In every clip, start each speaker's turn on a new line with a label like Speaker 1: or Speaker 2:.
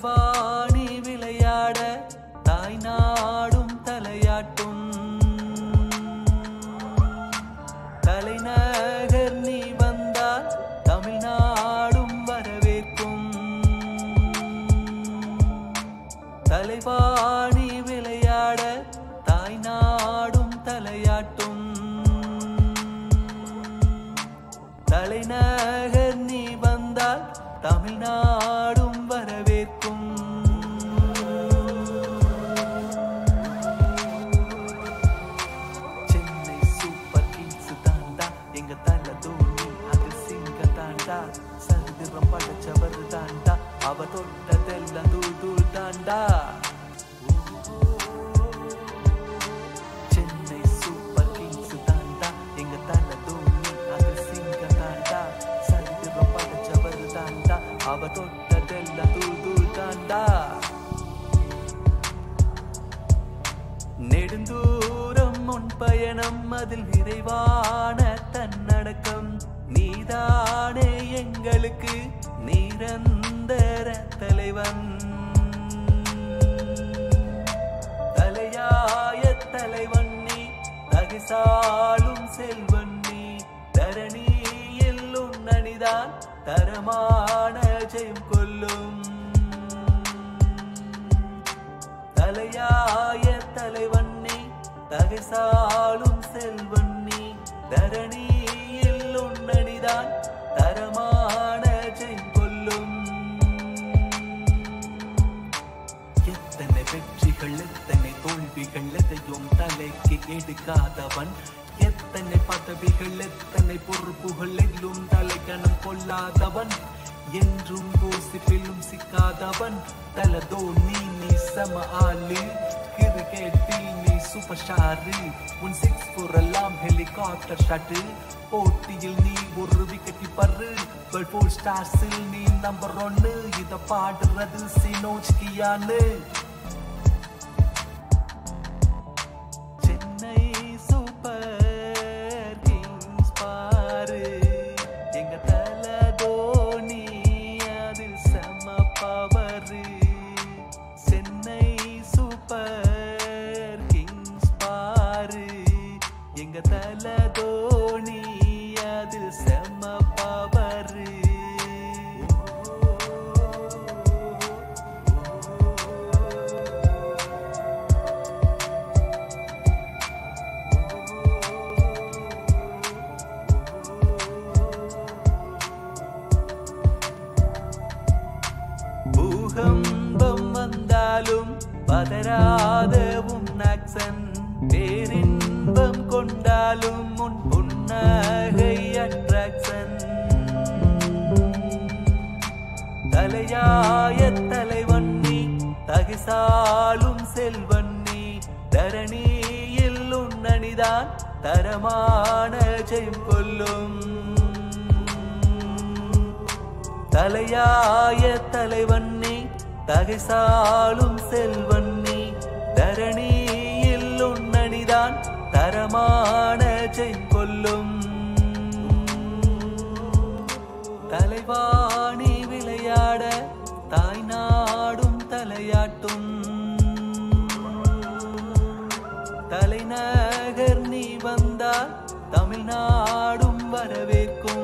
Speaker 1: தலைவாணி விளையாட தாய் நாடும் தலையாட்டும் தலைநகர் நீ வந்தால் தமிழ்நாடும் வரவேற்கும் தலைவாணி விளையாட தாய் நாடும் தலையாட்டும் தலைநகர் நீ வந்தால் தமிழ்நாடும் வரவேற்கும் சென்னை சூப்பர் கிங்ஸ் தாண்டா எங்க தல தோனி அது சிங்க தாண்டா சரிதிரம் படைச்சவர் தாண்டா அவ தொட்டதெல்லாம் தூள் தூள் தாண்டா சென்னை சூப்பர் கிங்ஸ் தாண்டா எங்க தல தோனி அது சிங்க தாண்டா சரிதிரம் படைச்சவர் தாண்டா அவ தொட்டதெல்லாம் தூள் தூள் தாண்டா நெடுந்தூரம் முன் பயணம் அதில் நிறைவான தன்னடக்கம் நீதானே எங்களுக்கு நிரந்தர தலைவன் தலையாய தலைவன் நீ தகிசாலும் செல்வன் நீ தரணியில் உன்னணிதான் தரமான ஜெயம் கொல்லும் தலையாய தலைவன் நீ தகைசாலும் செல்வன் நீ தரணியில் உன்னணிதான் தரமான ஜெயம் கொல்லும் எத்தனை வெற்றிகள் எத்தனை தோல்விகள் எதையும் தலைக்கு எடுக்காதவன் எத்தனை பதவிகள் எத்தனை பொறுப்புகள் எல்லும் தலைக்கணம் கொள்ளாதவன் என்றும் கோசிப்பிலும் சிக்காதவன் தலதோ நீ நீ சம ஆளு கிரிக்கெட்டில் நீ சூப்பர் ஸ்டாரு உன் சிக்ஸ் ஃபோர் எல்லாம் ஹெலிகாப்டர் ஷாட்டு போட்டியில் நீ ஒரு விக்கெட் பரு டுவெல் ஃபோர் ஸ்டார்ஸில் நீ நம்பர் ஒன்னு இத பாடுறது சினோஜ் கியானு சென்னை சூப்பர் கிங்ஸ் பாரு எங்க தல தோனி அதில் செம பவரு சென்னை சூப்பர் கிங்ஸ் பாரு எங்க தல தோனி அதில் செம பவரு பூகம்பம் வந்தாலும் பதறாத உன் ஆக்சன் பேரின்பம் கொண்டாலும் உன் புன்னகை அட்ராக்சன் தலையாய தலைவன் நீ தகிசாலும் செல்வன் நீ தரணியில் உன்னணிதான் தரமான ஜெயம் கொல்லும் தலையாய தலைவன் நீ தகைசாலும் செல்வன் நீ தரணியில் உன்னணிதான் தரமான ஜெயம் கொல்லும் தலைவாணி விளையாட தாய் நாடும் தலையாட்டும் தலைநகர் நீ வந்தால் தமிழ்நாடும் வரவேற்கும்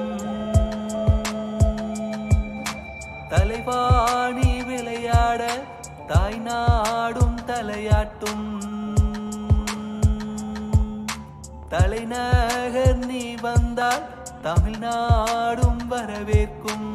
Speaker 1: தலைவாணி விளையாட தாய் நாடும் தலையாட்டும் தலைநகர் நீ வந்தால் தமிழ்நாடும் வரவேற்கும்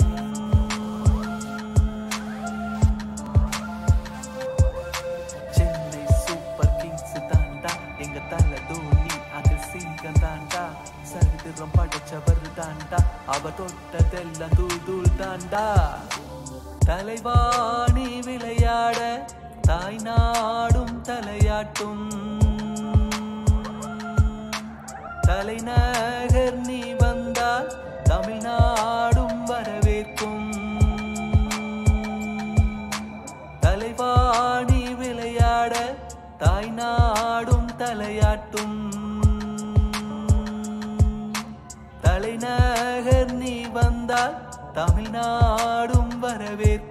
Speaker 1: சென்னை சூப்பர் கிங்ஸ் தாண்டா எங்க தல தோனி அது சிங்கம் தாண்டா சரித்திரம் படைச்சவர் தாண்டா அவ தொட்டதெல்லாம் தூள் தூள் தாண்டா தலைவாணி விளையாட தாய் நாடும் தலையாட்டும் தலைநகர் நீ வந்தால் தமிழ்நாடும் வரவேற்கும் தலைவாணி விளையாட தாய் நாடும் தலையாட்டும் தலைநகர் நீ வந்தால் தமிழ்நாடும் வரவேற்கும்